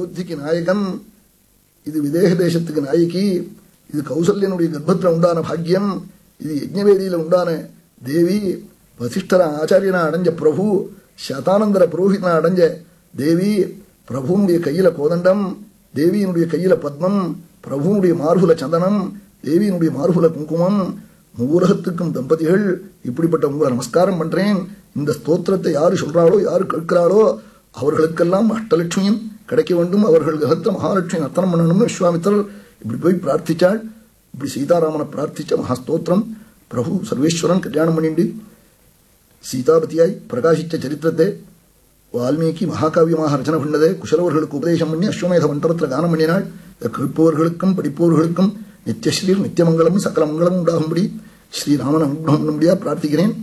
அயோத்திக்கு நாயகன் இது விதேக தேசத்துக்கு நாயகி இது கௌசல்யனுடைய கர்ப்பத்தில் உண்டான பாக்கியம் இது யஜ்ஞவேதியில உண்டான தேவி வசிஷ்டர ஆச்சாரியனா அடைஞ்ச பிரபு சதானந்தர புரோஹிதனா அடைஞ்ச தேவி பிரபுனுடைய கையில கோதண்டம் தேவியினுடைய கையில பத்மம் பிரபுனுடைய மார்புல சந்தனம் தேவியினுடைய மார்புல குங்குமம் மூலகத்துக்கும் தம்பதிகள் இப்படிப்பட்ட உங்களை நமஸ்காரம் பண்றேன் இந்த ஸ்தோத்திரத்தை யாரு சொல்றாளோ யாரு கேட்கிறாளோ அவர்களுக்கெல்லாம் அஷ்டலட்சுமியும் கிடைக்க வேண்டும் அவர்கள் கிரகத்தில் மகாலட்சுமி நர்த்தனம் பண்ணணும்னு விஸ்வாமித்திரர் இப்படி போய் பிரார்த்திச்சாள் இப்படி சீதாராமனை பிரார்த்திச்ச மகாஸ்தோத்திரம் பிரபு சர்வேஸ்வரன் கல்யாணம் பண்ணிண்டு சீதாபதியாய் பிரகாசித்த சரித்திரத்தை வால்மீகி மகாகாவியமாக ரச்சனை பண்ணதை குசலவர்களுக்கு உபதேசம் பண்ணி அஸ்வமேத மண்டலத்தில் கானம் பண்ணினாள் இதை கேட்பவர்களுக்கும் படிப்பவர்களுக்கும் நித்தியஸ்ரீர் நித்தியமங்கலம் சகல மங்களம் உண்டாகும்படி ஸ்ரீராமன் அனுகிரகம் பண்ணும்படியா பிரார்த்திக்கிறேன்